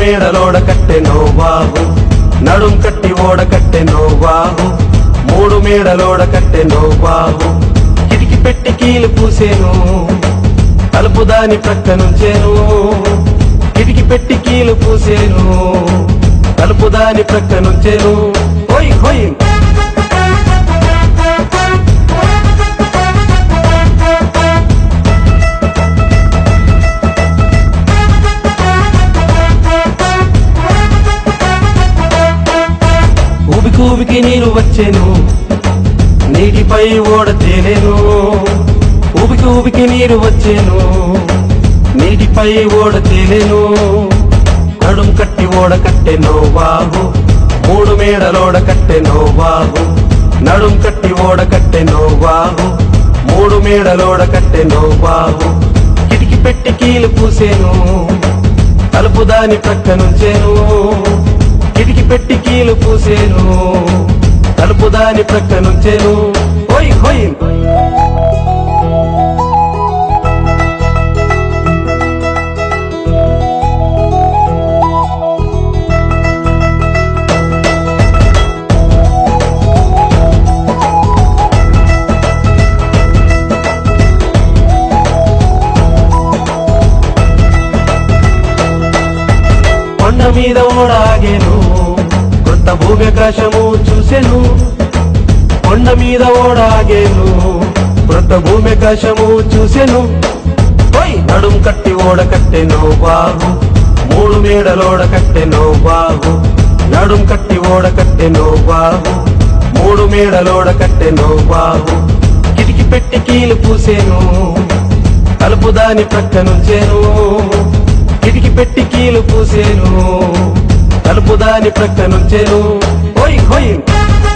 మేడలోడ కట్టెనో బాహు నడుం కట్టి ఓడ కట్టెనో బాహు మూడు మేడలోడ కట్టెనో బాహు కిటికి పెట్టి కీలు పూసేను తలుపు దాని ప్రక్క నుంచేను కిటికి పెట్టి కీలు పూసేను తలుపు దాని ప్రక్క నుంచేను హోయ్ హోయ్ ఊబికి ఊబికి నీరు వచ్చేను నీటిపై ఓడ తేలేను ఊబికి ఊబికి నీరు వచ్చేను నీటిపై ఓడ తేలేను నడుం కట్టి ఓడ కట్టెనో బాహు మూడు మేడలోడ కట్టెనో బాహు నడుం కట్టి ఓడ కట్టెనో బాహు మూడు మేడలోడ కట్టెనో బాహు కిటికి పెట్టి కీలు పూసేను తలుపు దాని ప్రక్క నుంచేను కిటికి పెట్టి కీలు పూసేను తలుపు దాని ప్రక్క నుంచేను హోయ్ హోయ్ కొండ మీద ఓడాగేను కొత్త భూమి ఆకాశము చూసెను కొండ మీద ఓడాగేను కొత్త భూమి ఆకాశము చూసెను పోయి నడుం కట్టి ఓడ కట్టెనో బాగు మూడు మేడలోడ కట్టెనో బాగు నడుం కట్టి ఓడ కట్టెనో బాగు మూడు మేడలోడ కట్టెనో బాగు కిటికి పెట్టి కీలు పూసేను తలుపు దాని ప్రక్క నుంచేను కిటికి పెట్టి కీలు పూసేను తలుపు దాని ప్రక్క నుంచేను హోయ్ హోయ్